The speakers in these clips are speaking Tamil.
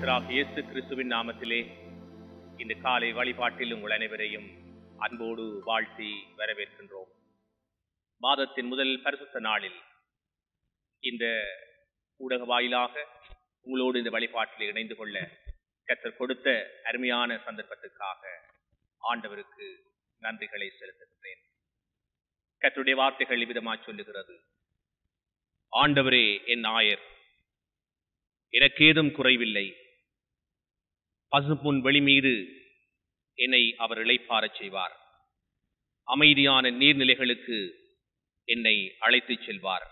கர்த்தராக இயேசு கிறிஸ்துவின் நாமத்திலே இந்த காலை வழிபாட்டில் உங்கள் அனைவரையும் அன்போடு வாழ்த்தி வரவேற்கின்றோம் மாதத்தின் முதல் பரிசுத்த நாளில் இந்த ஊடக வாயிலாக உங்களோடு இந்த வழிபாட்டில் இணைந்து கொள்ள கர்த்தர் கொடுத்த அருமையான சந்தர்ப்பத்துக்காக ஆண்டவருக்கு நன்றிகளை செலுத்துகிறேன் கர்த்தருடைய வார்த்தைகள் விதமாய் சொல்லுகிறது ஆண்டவரே என் ஆயர் எனக்கேதும் குறைவில்லை பசும்புன் வெளி மீது என்னை அவர் இளைப்பாரச் செய்வார் அமைதியான நீர்நிலைகளுக்கு என்னை அழைத்துச் செல்வார்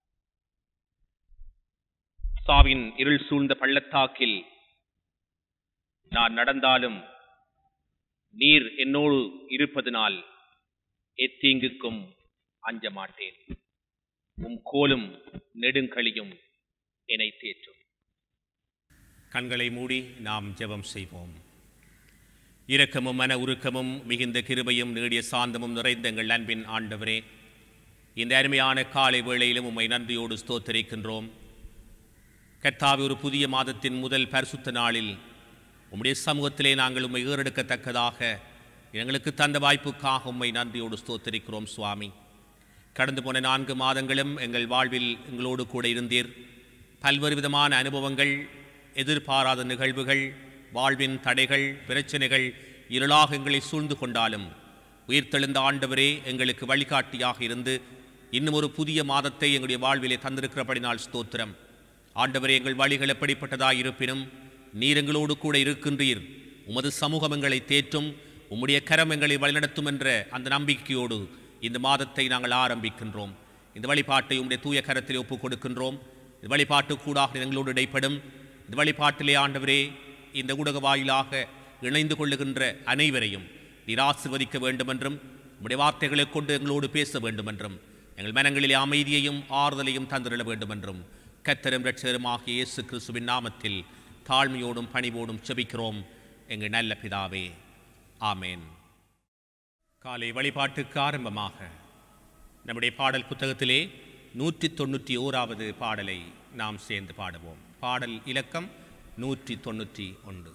சாவின் இருள் சூழ்ந்த பள்ளத்தாக்கில் நான் நடந்தாலும் நீர் என்னோடு இருப்பதனால் எத்தீங்குக்கும் அஞ்ச மாட்டேன் உம் கோலும் நெடுங்களியும் என்னை தேற்றும் கண்களை மூடி நாம் ஜெபம் செய்வோம் இரக்கமும் மன உருக்கமும் மிகுந்த கிருபையும் நீடிய சாந்தமும் நிறைந்த எங்கள் அன்பின் ஆண்டவரே இந்த அருமையான காலை வேளையிலும் உம்மை நன்றியோடு ஸ்தோத்தரிக்கின்றோம் கர்த்தாவே ஒரு புதிய மாதத்தின் முதல் பரிசுத்த நாளில் உம்முடைய சமூகத்திலே நாங்கள் உம்மை ஏறெடுக்கத்தக்கதாக எங்களுக்கு தந்த வாய்ப்புக்காக உம்மை நன்றியோடு ஸ்தோத்தரிக்கிறோம் சுவாமி கடந்து போன நான்கு மாதங்களும் எங்கள் வாழ்வில் எங்களோடு கூட இருந்தீர் பல்வேறு விதமான அனுபவங்கள் எதிர்பாராத நிகழ்வுகள் வாழ்வின் தடைகள் பிரச்சனைகள் இருளாக எங்களை சூழ்ந்து கொண்டாலும் உயிர்த்தெழுந்த ஆண்டவரே எங்களுக்கு வழிகாட்டியாக இருந்து இன்னும் ஒரு புதிய மாதத்தை எங்களுடைய வாழ்விலே தந்திருக்கிறபடினால் ஸ்தோத்திரம் ஆண்டவரே எங்கள் வழிகள் எப்படிப்பட்டதாய் இருப்பினும் நீர் எங்களோடு கூட இருக்கின்றீர் உமது சமூகம் எங்களை தேற்றும் உம்முடைய கரம் எங்களை வழிநடத்தும் என்ற அந்த நம்பிக்கையோடு இந்த மாதத்தை நாங்கள் ஆரம்பிக்கின்றோம் இந்த வழிபாட்டை உம்முடைய தூய கரத்தில் ஒப்புக் கொடுக்கின்றோம் இந்த வழிபாட்டு கூடாக எங்களோடு இடைப்படும் இந்த வழிபாட்டிலே ஆண்டவரே இந்த ஊடக வாயிலாக இணைந்து கொள்ளுகின்ற அனைவரையும் நீர் ஆசிர்வதிக்க வேண்டுமென்றும் உம்முடைய வார்த்தைகளைக் கொண்டு எங்களோடு பேச வேண்டுமென்றும் எங்கள் மனங்களிலே அமைதியையும் ஆறுதலையும் தந்திருள வேண்டுமென்றும் கத்தரும் இரட்சகருமாகிய இயேசு கிறிஸ்துவின் நாமத்தில் தாழ்மையோடும் பணிவோடும் செபிக்கிறோம் எங்கள் நல்ல பிதாவே ஆமேன் காலை வழிபாட்டுக்கு ஆரம்பமாக நம்முடைய பாடல் புத்தகத்திலே நூற்றி தொண்ணூற்றி ஓராவது பாடலை நாம் சேர்ந்து பாடுவோம் பாடல் இலக்கம் நூற்றி தொண்ணூற்றி ஒன்று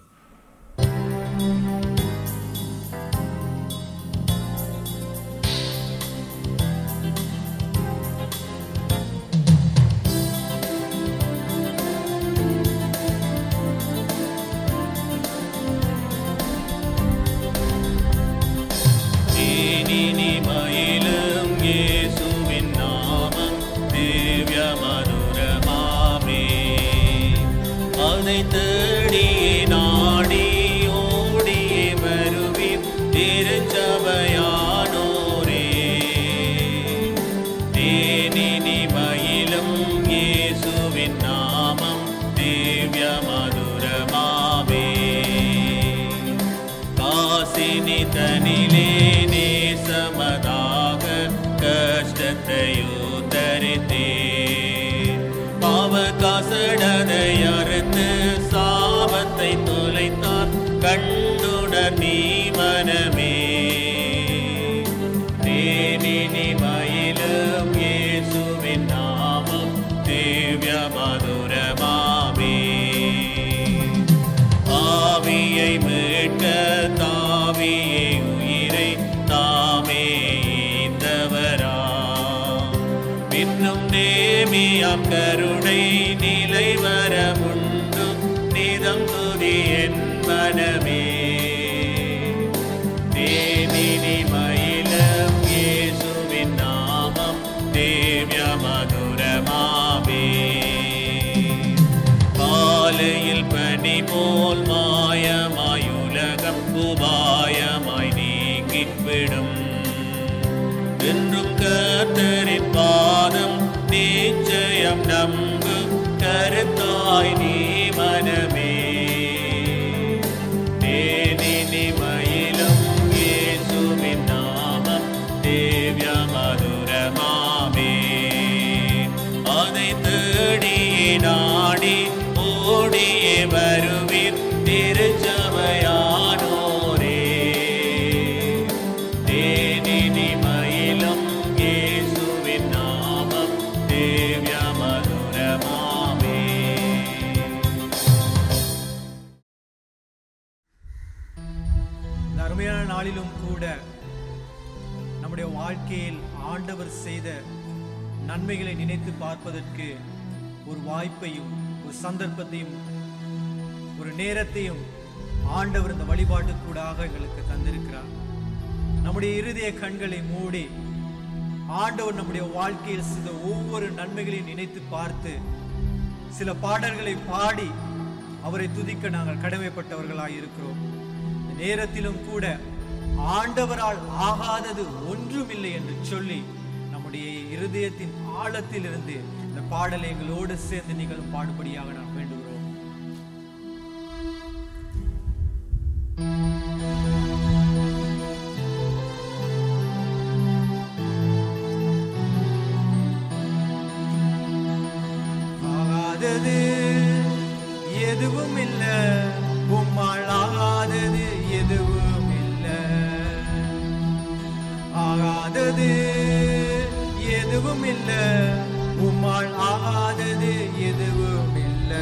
மயிலும் இயேசுவின் நாமம் திவ்ய மதுரமாமே அதை தேடி நாடி ஓடியே வருவின் திருச்சபையானோரே தேனினி மயிலும் இயேசுவின் நாமம் திவ்ய மதுரமாமே காசினி தனிலே நேசமதாக கஷ்டத்தையோ தரித்தே பாவ காசடதை அறுத்து சாபத்தை தொலைத்தார் கண்டுடர் நீ மனமே தேனினி மயிலும் இயேசுவின் நாமம் திவ்ய மதுரமாமே ஆவியை மீட்க தாவியை உயிரை தாமே ஈந்தவரா பின்னும் நேமியாம் கருணை நிலை வரமுண்டு நிதம் துதி என் மனமே தேனினி மயிலம் இயேசுவின் நாமம் தேவ்ய மதுரமாமே காலையில் பனி போல் மாயமாயுலகம் உபாயமாய் நீங்கிவிடும் என்றும் கர்த்தரின் பாதம் நிச்சயம் நம்பு கருத்தாய் நீ மனமே தேனினி மயிலும் இயேசுவின் நாமம் தேவ்ய மதுரமாமே அதை தேடி நாடி ஓடியே வருவீர் திருச்சபையானோரே தேனினி மயிலும் இயேசுவின் நாமம் தேவ்ய மதுரமாமே இந்த அருமையான நாளிலும் கூட நம்முடைய வாழ்க்கையில் ஆண்டவர் செய்த நன்மைகளை நினைத்து பார்ப்பதற்கு ஒரு வாய்ப்பையும் ஒரு சந்தர்ப்பத்தையும் ஒரு நேரத்தையும் ஆண்டவர் இந்த வழிபாட்டுக்கூடாக எங்களுக்கு தந்திருக்கிறார் நம்முடைய இருதய கண்களை மூடி ஆண்டவர் நம்முடைய வாழ்க்கையில் செய்த ஒவ்வொரு நன்மைகளையும் நினைத்து பார்த்து சில பாடல்களை பாடி அவரை துதிக்க நாங்கள் கடமைப்பட்டவர்களாய் இருக்கிறோம் இந்த நேரத்திலும் கூட ஆண்டவரால் ஆகாதது ஒன்றுமில்லை என்று சொல்லி நம்முடைய இருதயத்தின் ஆழத்திலிருந்து இந்த பாடலை எங்களோடு சேர்ந்து நீங்களும் பாடுபடியாக நான் வேண்டுகிறோம் ஆகாதது எதுவும் இல்ல உம்மால் ஆகாதது எதுவும் இல்ல ஆகாதது எதுவும் இல்ல உம்மால் ஆகாதது எதுவும் இல்ல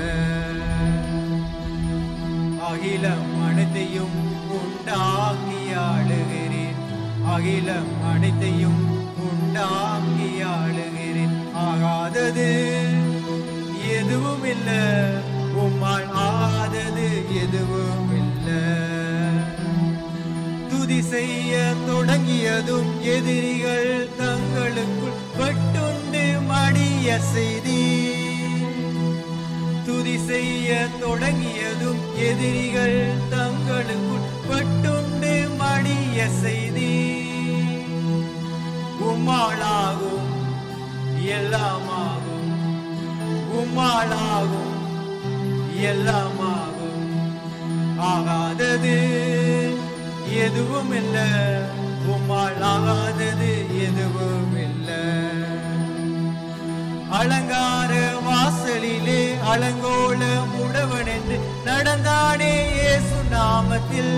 அகிலம் அனைத்தையும் உண்டாக்கி ஆளுகிறேன் அகிலம் அனைத்தையும் உண்டாக்கி ஆளுகிறேன் ஆகாதது எதுவும் இல்ல உம்மால் ஆகாதது எதுவும் இல்ல துதி செய்ய தொடங்கியதும் எதிரிகள் தங்களுக்குள் பட்டுண்டு மடிய செய்தி துதி செய்ய தொடங்கியதும் எதிரிகள் தங்களுக்குள் பட்டுண்டு மடிய செய்தி உம்மாளாகும் எல்லாமாகும் உம்மாளாகும் எல்லாமாகும் ஆகாதது எதுவும் இல்ல உம்மால் ஆகாதது எதுவும் இல்லை அலங்கார வாசலிலே அலங்கோல முடவன் என்று நடந்தானே இயேசு நாமத்தில்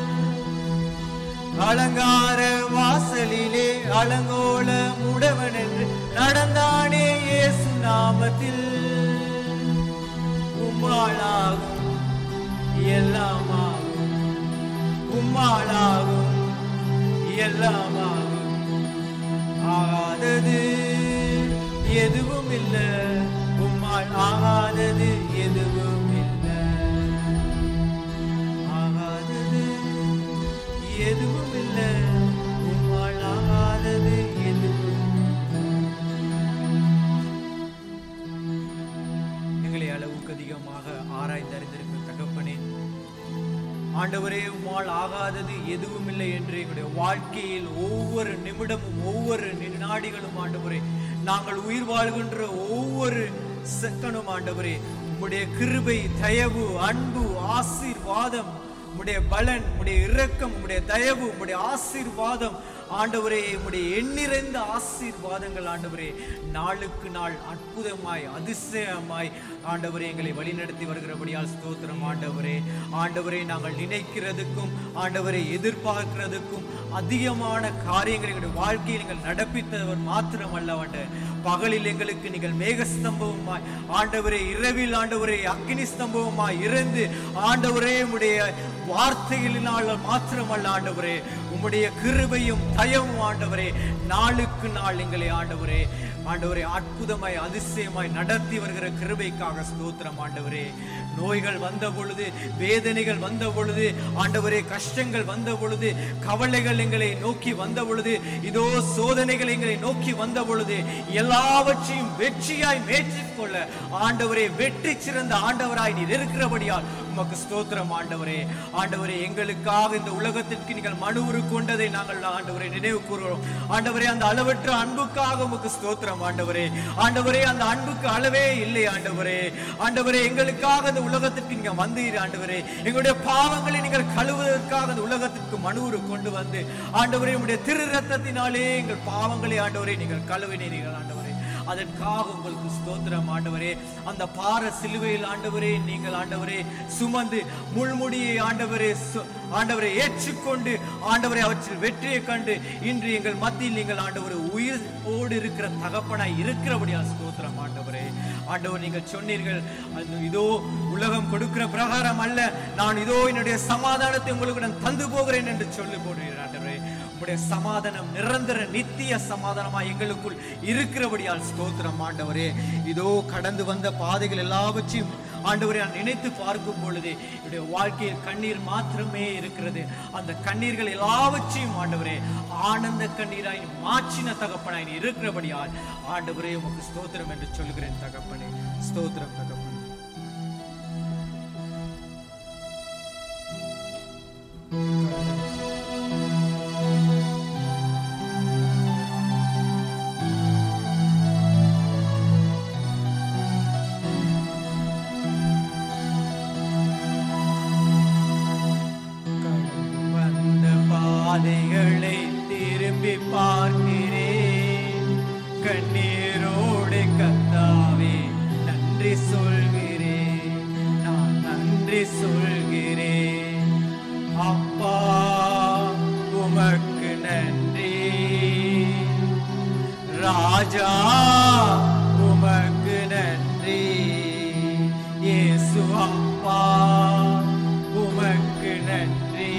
அலங்கார வாசலிலே அலங்கோல முடவன் என்று நடந்தானே இயேசு நாமத்தில் உம்மாளாகும் எல்லாமாகும் உம்மாளாகும் எல்லாமாகும் ஆகாதது எதுவும் இல்ல உம்மால் ஆகாதது எதுவும் இல்ல ஆகாதது எதுவும் இல்ல உம்மால் ஆகாதது எதுவும் எங்களை அளவுக்கு அதிகமாக ஆராய்ந்து அறிந்திருக்கும் தகப்பனே ஆண்டவரே உம்மால் ஆகாதது எதுவும் இல்லை என்று எங்களுடைய வாழ்க்கையில் ஒவ்வொரு நிமிடமும் ஒவ்வொரு நாடிகளும் ஆண்டவரே நாங்கள் உயிர் வாழ்கின்ற ஒவ்வொரு செக்கனும் ஆண்டவரே உம்முடைய கிருபை தயவு அன்பு ஆசீர்வாதம் உம்முடைய பலன் உம்முடைய இரக்கம் உம்முடைய தயவு உம்முடைய ஆசீர்வாதம் ஆண்டவரே உம்முடைய எண்ணிறைந்த ஆசீர்வாதங்கள் ஆண்டவரே நாளுக்கு நாள் அற்புதமாய் அதிசயமாய் ஆண்டவரே எங்களை வழிநடத்தி வருகிறபடியால் ஸ்தோத்திரம் ஆண்டவரே ஆண்டவரே நாங்கள் நினைக்கிறதுக்கும் ஆண்டவரை எதிர்பார்க்கிறதுக்கும் அதிகமான காரியங்களை எங்களுடைய வாழ்க்கையில் நீங்கள் நடப்பித்தவர் மாத்திரம் அல்ல பகலில் எங்களுக்கு நீங்கள் மேகஸ்தம்பவுமாய் ஆண்டவரே இரவில் ஆண்டவரே அக்னி ஸ்தம்பவுமாய் இருந்து ஆண்டவரே உம்முடைய வார்த்தைகளினால் மாத்திரமல்ல ஆண்டவரே உம்முடைய கிருபையும் தயவும் ஆண்டவரே நாளுக்கு நாள் எங்களை ஆண்டவரே ஆண்டவரே அற்புதமாய் அதிசயமாய் நடத்தி வருகிற கிருபைக்காக ஸ்தோத்திரம் ஆண்டவரே நோய்கள் வந்த பொழுது வேதனைகள் வந்த பொழுது ஆண்டவரே கஷ்டங்கள் வந்த பொழுது கவலைகள் எங்களை நோக்கி வந்த பொழுது இதோ சோதனைகள் எங்களை நோக்கி வந்த பொழுது எல்லாவற்றையும் வெற்றியாய் மேற்றிக்கொள்ள ஆண்டவரே வெற்றி சிறந்த ஆண்டவராய் நீர் இருக்கிறபடியால் உமக்கு ஸ்தோத்திரம் ஆண்டவரே ஆண்டவரே எங்களுக்காக இந்த உலகத்திற்கு நீங்கள் மனு கொண்டதை நாங்கள் ஆண்டவரை நினைவு கூறுகிறோம் ஆண்டவரே அந்த அளவற்ற அன்புக்காக உமக்கு ஸ்தோத்திரம் ஆண்டவரே ஆண்டவரே அந்த அன்புக்கு அளவே இல்லை ஆண்டவரே ஆண்டவரே எங்களுக்காக இந்த உலகத்திற்கு நீங்க வந்தீர் ஆண்டவரே எங்களுடைய பாவங்களை நீங்கள் கழுவுவதற்காக அந்த உலகத்திற்கு மனுவுரு கொண்டு வந்து ஆண்டவரே உங்களுடைய திரு ரத்தத்தினாலே எங்கள் பாவங்களை ஆண்டவரே நீங்கள் கழுவினீர்கள் ஆண்டவரே அதற்காக உங்களுக்கு ஸ்தோத்திரம் ஆண்டவரே அந்த பார சிலுவையில் ஆண்டவரே நீங்கள் ஆண்டவரே சுமந்து முள்முடியை ஆண்டவரே சு- ஆண்டவரை ஏற்றுக்கொண்டு ஆண்டவரை அவற்றில் வெற்றியை கண்டு இன்று எங்கள் மத்தியில் நீங்கள் ஆண்டவரை உயிரோடு இருக்கிற தகப்பனாய் இருக்கிறபடியா ஸ்தோத்திரம் ஆண்டவரே ஆண்டவர் நீங்கள் சொன்னீர்கள் அது இதோ உலகம் கொடுக்கிற பிரகாரம் அல்ல நான் இதோ என்னுடைய சமாதானத்தை உங்களுக்கு நான் தந்து போகிறேன் என்று சொல்லி போடுகிறேன் ஆண்டவரே உம்முடைய சமாதானம் நிரந்தர நித்திய சமாதானமா எங்களுக்குள் இருக்கிறபடியால் ஸ்தோத்திரம் ஆண்டவரே இதோ கடந்து வந்த பாதைகள் எல்லாவற்றையும் ஆண்டவரை நான் நினைத்து பார்க்கும் பொழுது என்னுடைய வாழ்க்கையில் கண்ணீர் மாத்திரமே இருக்கிறது அந்த கண்ணீர்கள் எல்லாவற்றையும் ஆண்டவரே ஆனந்த கண்ணீராய் மாற்றின தகப்பனாய் நீ இருக்கிறபடியால் ஆண்டவரே உமக்கு ஸ்தோத்திரம் என்று சொல்கிறேன் தகப்பனே ஸ்தோத்திரம் தகப்பனே வந்த பாதைகளை திரும்பி பார்க்கிறேன் கண்ணீரோடு கத்தாவே நன்றி சொல்கிறேன் நான் நன்றி சொல்கிறேன் அப்பா உமக்கு நன்றி ராஜா உமக்கு நன்றி இயேசு அப்பா உமக்கு நன்றி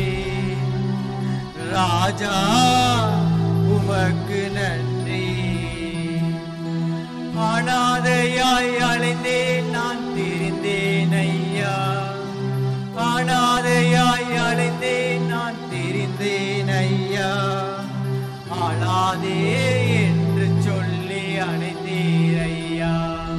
ராஜா உமக்கு நன்றி அனாதையாய் அலைந்தேன் நான் திரிந்தேன் ஐயா அனாதையாய் அலைந்தேன் நான் திரிந்தேன் ஐயா ஆளாதே என்று சொல்லி அழைத்தீர் ஐயா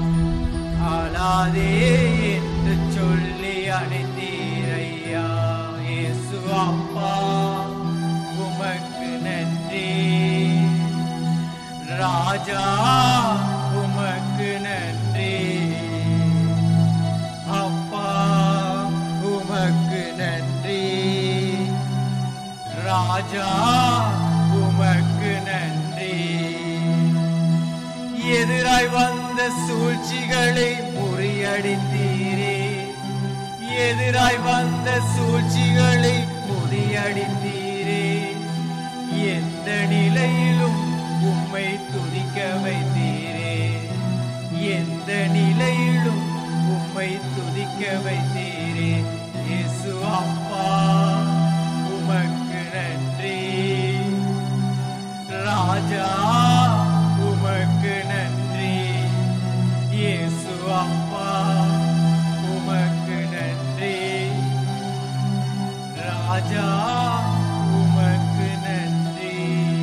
ஆளாதே என்று சொல்லி அழைத்தீர் ஐயா இயேசு அப்பா உமக்கு நன்றி ராஜா உமக்கு நன்றி அப்பா உமக்கு நன்றி ராஜா உமக்கு நன்றி எதிராய் வந்த சூழ்ச்சிகளை முறியடித்தீரே எதிராய் வந்த சூழ்ச்சிகளை முறியடித்தீரே எந்த நிலையிலும் உம்மை துதிக்க வைத்தீரே எந்த நிலையிலும் உம்மை துதிக்க வைத்தீரே இயேசு அப்பா உமக்கு நன்றி ராஜா உமக்கு நன்றி இயேசு அப்பா உமக்கு நன்றி ராஜா உமக்கு நன்றி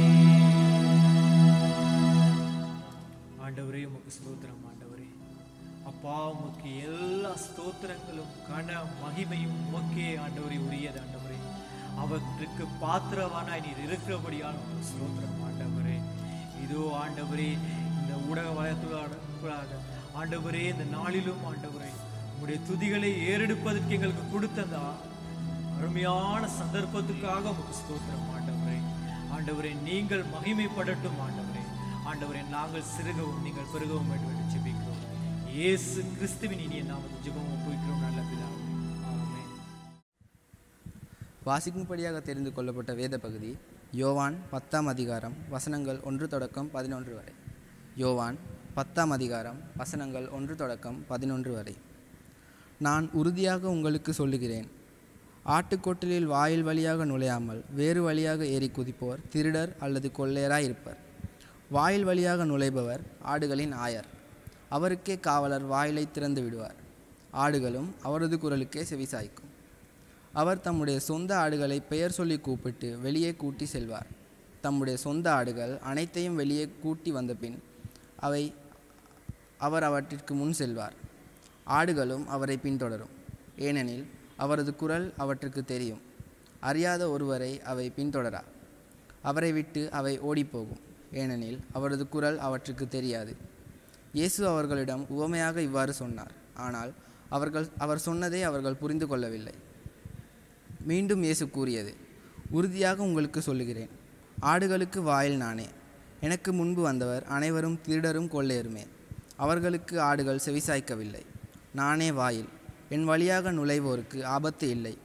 ஆண்டவரே உமக்கு ஸ்தோத்திரம் ஆண்டவரே அப்பா உமக்கு எல்லா ஸ்தோத்திரங்களும் கன மகிமையும் உமக்கே ஆண்டவரே உரியது ஆண்டவரே அவற்றுக்கு பாத்திரவானாய் நீர் இருக்கிறபடியால் உமக்கு ஸ்தோத்திரம் ஆண்டவரே இதோ ஆண்டவரே இந்த ஊடக வலயத்துள்ளாக ஆண்டவரே இந்த நாளிலும் ஆண்டவரே உம்முடைய துதிகளை ஏறெடுப்பதற்கு எங்களுக்கு கொடுத்த அந்த அருமையான சந்தர்ப்பத்துக்காக உமக்கு ஸ்தோத்திரம் ஆண்டவரே ஆண்டவரே நீங்கள் மகிமைப்படட்டும் ஆண்டவரே ஆண்டவரே நாங்கள் சிறுகவும் நீங்கள் பெருகவும் வேண்டும் என்று ஜெபிக்கிறோம் இயேசு கிறிஸ்துவின் இனிய நாமத்தில் ஜெபம் ஒப்புவிக்கிறோம் நல்ல பிதாவே ஆமென் வாசிக்கும்படியாக தெரிந்து கொள்ளப்பட்ட வேத பகுதி யோவான் பத்தாம் அதிகாரம் வசனங்கள் ஒன்று தொடக்கம் பதினொன்று வரை யோவான் பத்தாம் அதிகாரம் வசனங்கள் ஒன்று தொடக்கம் பதினொன்று வரை நான் உறுதியாக உங்களுக்கு சொல்லுகிறேன் ஆட்டுக்கொட்டிலில் வாயில் வழியாக நுழையாமல் வேறு வழியாக ஏறி குதிப்போர் திருடர் அல்லது கொள்ளையராய் இருப்பர் வாயில் வழியாக நுழைபவர் ஆடுகளின் ஆயர் அவருக்கே காவலர் வாயிலை திறந்து விடுவார் ஆடுகளும் அவரது குரலுக்கே செவிசாய்க்கும் அவர் தம்முடைய சொந்த ஆடுகளை பெயர் சொல்லி கூப்பிட்டு வெளியே கூட்டி செல்வார் தம்முடைய சொந்த ஆடுகள் அனைத்தையும் வெளியே கூட்டி வந்தபின் அவை அவர் அவற்றிற்கு முன் செல்வார் ஆடுகளும் அவரை பின்தொடரும் ஏனெனில் அவரது குரல் அவற்றுக்கு தெரியும் அறியாத ஒருவரை அவை பின்தொடரா அவரை விட்டு அவை ஓடிப்போகும் ஏனெனில் அவரது குரல் அவற்றுக்கு தெரியாது இயேசு அவர்களிடம் உவமையாக இவ்வாறு சொன்னார் ஆனால் அவர்கள் அவர் சொன்னதை அவர்கள் புரிந்து கொள்ளவில்லை மீண்டும் இயேசு கூறியது உறுதியாக உங்களுக்கு சொல்லுகிறேன் ஆடுகளுக்கு வாயில் நானே எனக்கு முன்பு வந்தவர் அனைவரும் திருடரும் கொள்ளையருமே அவர்களுக்கு ஆடுகள் செவிசாய்க்கவில்லை நானே வாயில் என் வழியாக நுழைவோருக்கு ஆபத்து இல்லை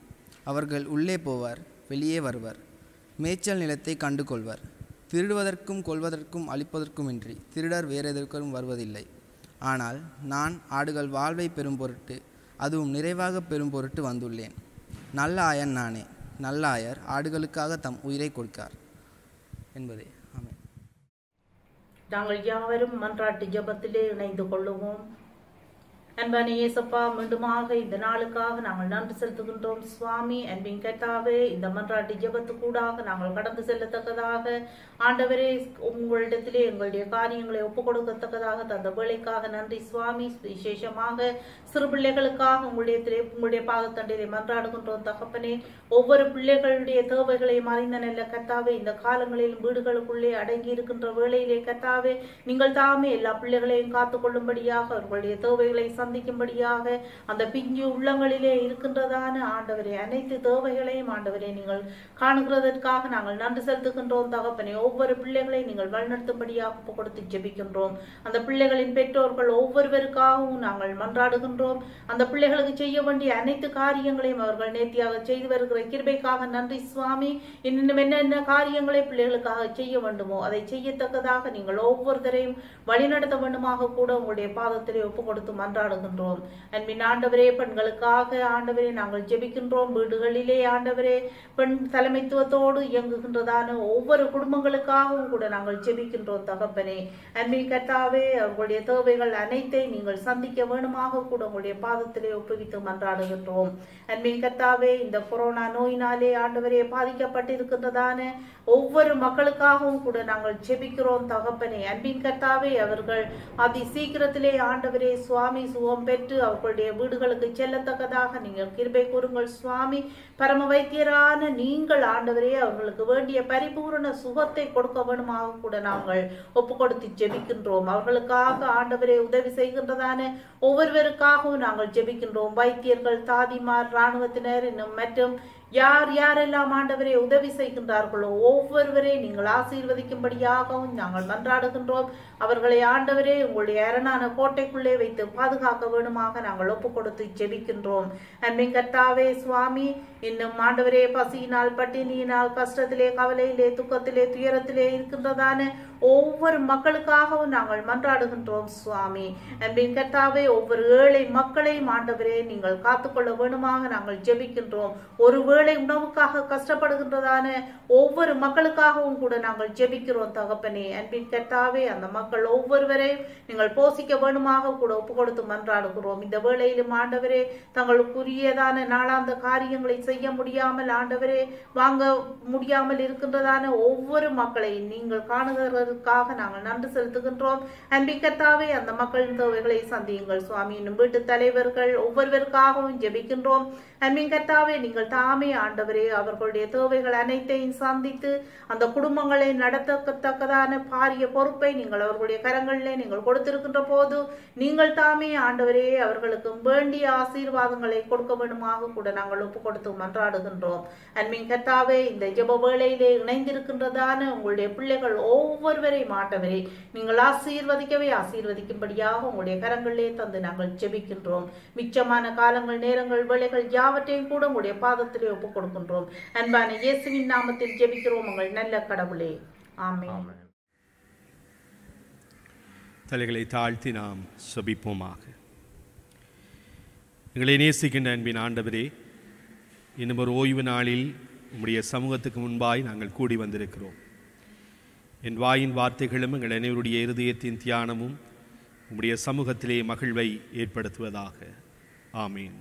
அவர்கள் உள்ளே போவார் வெளியே வருவர் மேய்ச்சல் நிலத்தை கண்டு கொள்வர் திருடுவதற்கும் கொள்வதற்கும் அழிப்பதற்குமின்றி திருடர் வேறெதற்கும் வருவதில்லை ஆனால் நான் ஆடுகள் வாழ்வை பெறும் பொருட்டு அதுவும் நிறைவாக பெறும் பொருட்டு வந்துள்ளேன் நல்ல ஆயன் நானே நல்ல ஆயர் ஆடுகளுக்காக தம் உயிரை கொடுக்கார் என்பதே ஆமென் நாங்கள் யாவரும் மன்றாட்டு ஜெபத்திலே இணைந்து கொள்ளுவோம் அன்பான இயேசப்பா மீண்டுமாக இந்த நாளுக்காக நாங்கள் நன்றி செலுத்துகின்றோம் சுவாமி அன்பின் கத்தாவே இந்த மன்றாட்டு ஜெபத்துக்கூடாக நாங்கள் கடந்து செல்லத்தக்கதாக ஆண்டவரே உங்களிடத்திலே எங்களுடைய காரியங்களை ஒப்புக் கொடுக்கத்தக்கதாக தந்த வேலைக்காக நன்றி சுவாமி விசேஷமாக சிறு பிள்ளைகளுக்காக உங்களுடைய உங்களுடைய பாதத்தண்டையிலே மன்றாடுகின்றோம் தகப்பனே ஒவ்வொரு பிள்ளைகளுடைய தேவைகளையும் அறிந்த நல்ல கத்தாவே இந்த காலங்களில் வீடுகளுக்குள்ளே அடங்கி இருக்கின்ற வேளையிலே கத்தாவே நீங்கள் தாமே எல்லா பிள்ளைகளையும் காத்துக் கொள்ளும்படியாக அவர்களுடைய தேவைகளை சந்திக்கும்படியாக அந்த பிஞ்சு உள்ளங்களிலே இருக்கின்றதான ஆண்டவரே அனைத்து தேவைகளையும் ஆண்டவரே நீங்கள் காணுகிறதற்காக நாங்கள் நன்றி செலுத்துகின்றோம் தகப்பனே ஒவ்வொரு பிள்ளைகளை நீங்கள் வழிநடத்தும்படியாக ஒப்புக் கொடுத்து ஜெபிக்கின்றோம் அந்த பிள்ளைகளின் பெற்றோர்கள் ஒவ்வொருவருக்காகவும் நாங்கள் மன்றாடுகின்றோம் அந்த பிள்ளைகளுக்கு செய்ய வேண்டிய அனைத்து காரியங்களையும் அவர்கள் நேர்த்தியாக செய்து வருகிற கிருபைக்காக நன்றி சுவாமி இன்னும் என்னென்ன காரியங்களை பிள்ளைகளுக்காக செய்ய வேண்டுமோ அதை செய்யத்தக்கதாக நீங்கள் ஒவ்வொருத்தரையும் வழிநடத்த வேண்டுமாக கூட உங்களுடைய பாதத்திலே ஒப்புக் கொடுத்து மன்றாடுகின்றோம் அன்பின் ஆண்டவரே பெண்களுக்காக ஆண்டவரே நாங்கள் ஜெபிக்கின்றோம் வீடுகளிலே ஆண்டவரே பெண் தலைமைத்துவத்தோடு இயங்குகின்றதான ஒவ்வொரு குடும்பங்களுக்காகவும் கூட நாங்கள் ஜெபிக்கின்றோம் தகப்பனே அன்பின் கர்த்தாவே அவர்களுடைய தேவைகள் அனைத்தை நீங்கள் சந்திக்க வேணுமாக கூட உங்களுடைய பாதத்திலே ஒப்புவித்து மன்றாடுகின்றோம் அன்பின் கர்த்தாவே இந்த கொரோனா நோயினாலே ஆண்டவரே பாதிக்கப்பட்டிருக்கின்றதான ஒவ்வொரு மக்களுக்காகவும் கூட நாங்கள் ஜெபிக்கிறோம் தகப்பனே அன்பின் கர்த்தாவே அவர்கள் அதி சீக்கிரத்திலே ஆண்டவரே சுவாமி சுகம் பெற்று அவர்களுடைய வீடுகளுக்கு செல்லத்தக்கதாக நீங்கள் கிருபை கூறுங்கள் சுவாமி பரம வைத்தியரான நீங்கள் ஆண்டவரே அவர்களுக்கு வேண்டிய பரிபூரண சுகத்தை கொடுக்க வேணுமாக கூட நாங்கள் ஒப்பு கொடுத்து ஜெபிக்கின்றோம் அவர்களுக்காக ஆண்டவரே உதவி செய்கின்றதான ஒவ்வொருவருக்காகவும் நாங்கள் ஜெபிக்கின்றோம் வைத்தியர்கள் தாதிமார் இராணுவத்தினர் இன்னும் மற்றும் யார் யாரெல்லாம் ஆண்டவரே உதவி செய்கின்றார்களோ ஒவ்வொருவரை நீங்கள் ஆசீர்வதிக்கும்படியாகவும் நாங்கள் மன்றாடுகின்றோம் அவர்களை ஆண்டவரே உங்களுடைய அரணான கோட்டைக்குள்ளே வைத்து பாதுகாக்க வேணுமாக நாங்கள் ஒப்பு கொடுத்து ஜெபிக்கின்றோம் அன்பின் கர்த்தாவே சுவாமி இன்னும் ஆண்டவரே பசியினால் பட்டினியினால் கஷ்டத்திலே கவலையிலே துக்கத்திலே துயரத்திலே இருக்கின்றதான ஒவ்வொரு மக்களுக்காகவும் நாங்கள் மன்றாடுகின்றோம் சுவாமி அன்பின் கர்த்தாவே ஒவ்வொரு ஏழை மக்களையும் ஆண்டவரே நீங்கள் காத்துக்கொள்ள வேணுமாக நாங்கள் ஜெபிக்கின்றோம் ஒருவேளை உணவுக்காக கஷ்டப்படுகின்றதான ஒவ்வொரு மக்களுக்காகவும் கூட நாங்கள் ஜெபிக்கிறோம் தகப்பனே அன்பின் கர்த்தாவே அந்த மக்கள் ஒவ்வொருவரையும் நீங்கள் போசிக்க வேணுமாக கூட ஒப்பு கொடுத்து மன்றாடுகிறோம் இந்த வேளையிலும் ஆண்டவரே தங்களுக்குரியதான நாளாந்த காரியங்களை செய்ய முடியாமல் ஆண்டவரே வாங்க முடியாமல் இருக்கின்றதான ஒவ்வொரு மக்களையும் நீங்கள் காணுகிறதற்காக நாங்கள் நன்றி செலுத்துகின்றோம் அன்பின் கர்த்தாவே அந்த மக்களின் தேவைகளை சந்தியுங்கள் சுவாமி இன்னும் வீட்டு தலைவர்கள் ஒவ்வொருவருக்காகவும் ஜெபிக்கின்றோம் அன்பின் கர்த்தாவே நீங்கள் தாமே ஆண்டவரே அவர்களுடைய தேவைகள் அனைத்தையும் சந்தித்து அந்த குடும்பங்களை நடத்தத்தக்கதான பாரிய பொறுப்பை நீங்கள் அவர்களுடைய கரங்களிலே நீங்கள் கொடுத்திருக்கின்ற போது நீங்கள் தாமே ஆண்டவரே அவர்களுக்கு வேண்டிய ஆசீர்வாதங்களை கொடுக்க வேண்டுமாக கூட நாங்கள் ஒப்பு கொடுத்து மன்றாடுகின்றோம் அன்பின் கர்த்தாவே இந்த ஜெப வேளையிலே இணைந்திருக்கின்றதான உங்களுடைய பிள்ளைகள் ஒவ்வொருவரையும் ஆண்டவரே நீங்கள் ஆசீர்வதிக்கவே ஆசீர்வதிக்கும்படியாக உங்களுடைய கரங்களிலே தந்து நாங்கள் ஜெபிக்கின்றோம் மிச்சமான காலங்கள் நேரங்கள் வேலைகள் யாவற்றையும் கூட உங்களுடைய பாதத்திலே ஒப்புக் கொடுக்கின்றோம் அன்பான இயேசுவின் நாமத்தில் ஜெபிக்கிறோம் உங்கள் நல்ல கடவுளே ஆமென் தலைகளை தாழ்த்தி நாம் செபிப்போமாக எங்களை நேசிக்கின்ற அன்பின் ஆண்டவரே இன்னும் ஒரு ஓய்வு நாளில் உம்முடைய சமூகத்துக்கு முன்பாய் நாங்கள் கூடி வந்திருக்கிறோம் என் வாயின் வார்த்தைகளும் எங்கள் அனைவருடைய இருதயத்தின் தியானமும் உம்முடைய சமூகத்திலே மகிழ்வை ஏற்படுத்துவதாக ஆமீன்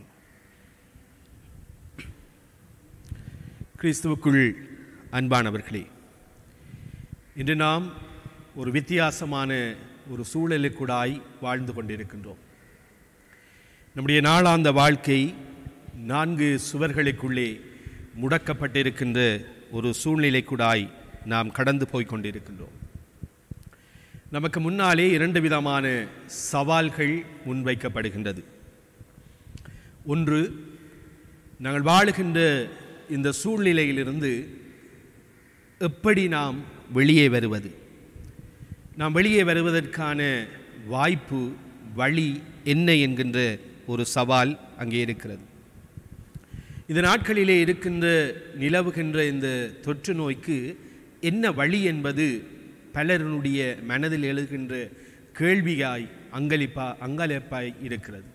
கிறிஸ்துவுக்குள் அன்பானவர்களே இன்று நாம் ஒரு வித்தியாசமான ஒரு சூழலுக்குடாய் வாழ்ந்து கொண்டிருக்கின்றோம் நம்முடைய நாளாந்த வாழ்க்கை நான்கு சுவர்களுக்குள்ளே முடக்கப்பட்டிருக்கின்ற ஒரு சூழ்நிலைக்குடாய் நாம் கடந்து போய் கொண்டிருக்கின்றோம் நமக்கு முன்னாலே இரண்டு விதமான சவால்கள் முன்வைக்கப்படுகின்றது ஒன்று நாங்கள் வாழுகின்ற இந்த சூழ்நிலையிலிருந்து எப்படி நாம் வெளியே வருவது நாம் வெளியே வருவதற்கான வாய்ப்பு வழி என்ன என்கின்ற ஒரு சவால் அங்கே இருக்கிறது இந்த நாட்களிலே இருக்கின்ற நிலவுகின்ற இந்த தொற்று நோய்க்கு என்ன வழி என்பது பலருடைய மனதில் எழுகின்ற கேள்வியாய் அங்கலிப்பா அங்கலிப்பாய் இருக்கிறது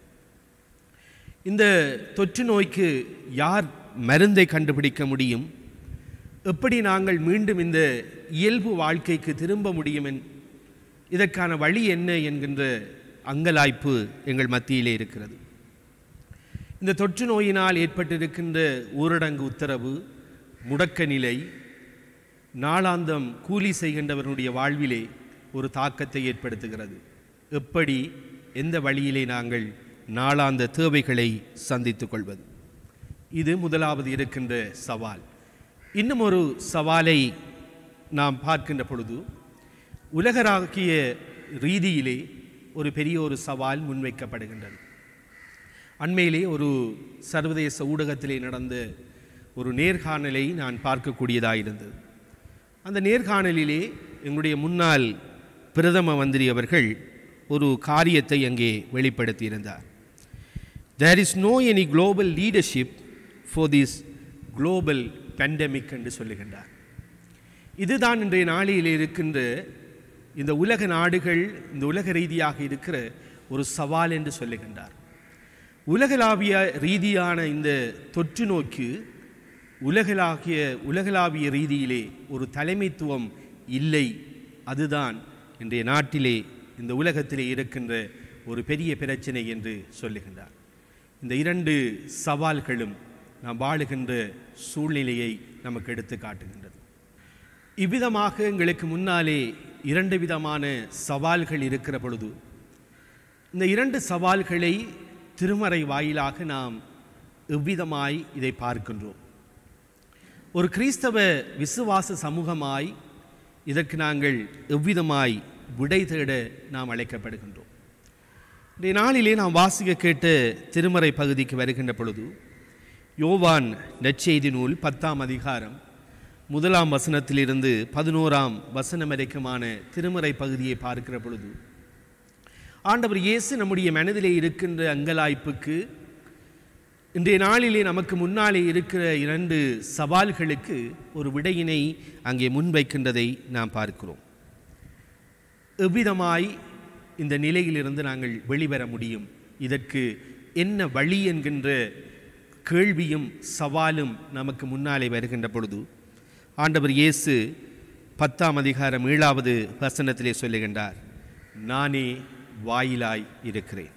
இந்த தொற்று நோய்க்கு யார் மருந்தை கண்டுபிடிக்க முடியும் எப்படி நாங்கள் மீண்டும் இந்த இயல்பு வாழ்க்கைக்கு திரும்ப முடியும் என் இதற்கான வழி என்ன என்கின்ற அங்கலாய்ப்பு எங்கள் மத்தியிலே இருக்கிறது இந்த தொற்று நோயினால் ஏற்பட்டிருக்கின்ற ஊரடங்கு உத்தரவு முடக்க நிலை நாளாந்தம் கூலி செய்கின்றவர்களுடைய வாழ்விலே ஒரு தாக்கத்தை ஏற்படுத்துகிறது எப்படி எந்த வழியிலே நாங்கள் நாளாந்த தேவைகளை சந்தித்துக் கொள்வது இது முதலாவது இருக்கின்ற சவால் இன்னும் ஒரு சவாலை நாம் பார்க்கின்ற பொழுது உலகராகிய ரீதியிலே ஒரு பெரிய ஒரு சவால் முன்வைக்கப்படுகின்றது அண்மையிலே ஒரு சர்வதேச ஊடகத்திலே நடந்த ஒரு நேர்காணலை நான் பார்க்கக்கூடியதாக இருந்தது அந்த நேர்காணலிலே எங்களுடைய முன்னாள் பிரதம மந்திரி அவர்கள் ஒரு காரியத்தை அங்கே வெளிப்படுத்தியிருந்தார் there is no any global leadership for this global pandemic என்று சொல்லுகின்றார் இதுதான் இன்றைய நாளில் இருக்கின்ற இந்த உலக நாடுகள் இந்த உலக ரீதியாக இருக்கிற ஒரு சவால் என்று சொல்லுகின்றார் உலகளாவிய ரீதியான இந்த தொற்று நோக்கு உலகளாகிய உலகளாவிய ரீதியிலே ஒரு தலைமைத்துவம் இல்லை அதுதான் இன்றைய நாட்டிலே இந்த உலகத்திலே இருக்கின்ற ஒரு பெரிய பிரச்சனை என்று சொல்லுகின்றார் இந்த இரண்டு சவால்களும் நாம் வாழுகின்ற சூழ்நிலையை நமக்கு எடுத்து காட்டுகின்றது இவ்விதமாக எங்களுக்கு முன்னாலே இரண்டு விதமான சவால்கள் இருக்கிற பொழுது இந்த இரண்டு சவால்களை திருமறை வாயிலாக நாம் எவ்விதமாய் இதை பார்க்கின்றோம் ஒரு கிறிஸ்தவ விசுவாச சமூகமாய் இதற்கு நாங்கள் எவ்விதமாய் விடை தேட நாம் அழைக்கப்படுகின்றோம் இன்றைய நாளிலே நாம் வாசிக்க கேட்ட திருமறை பகுதிக்கு வருகின்ற பொழுது யோவான் நற்செய்தி நூல் பத்தாம் அதிகாரம் முதலாம் வசனத்திலிருந்து பதினோராம் வசனம் வரைக்குமான திருமறை பகுதியை பார்க்கிற பொழுது ஆண்டவர் இயேசு நம்முடைய மனதிலே இருக்கின்ற அங்கலாய்ப்புக்கு இன்றைய நாளிலே நமக்கு முன்னாலே இருக்கிற இரண்டு சவால்களுக்கு ஒரு விடையினை அங்கே முன்வைக்கின்றதை நாம் பார்க்கிறோம் எவ்விதமாய் இந்த நிலையிலிருந்து நாங்கள் வெளிவர முடியும் இதற்கு என்ன வழி என்கின்ற கேள்வியும் சவாலும் நமக்கு முன்னாலே வருகின்ற பொழுது ஆண்டவர் இயேசு பத்தாம் அதிகாரம் ஏழாவது வசனத்திலே சொல்லுகின்றார் நானே வாயிலாய் இருக்கிறேன்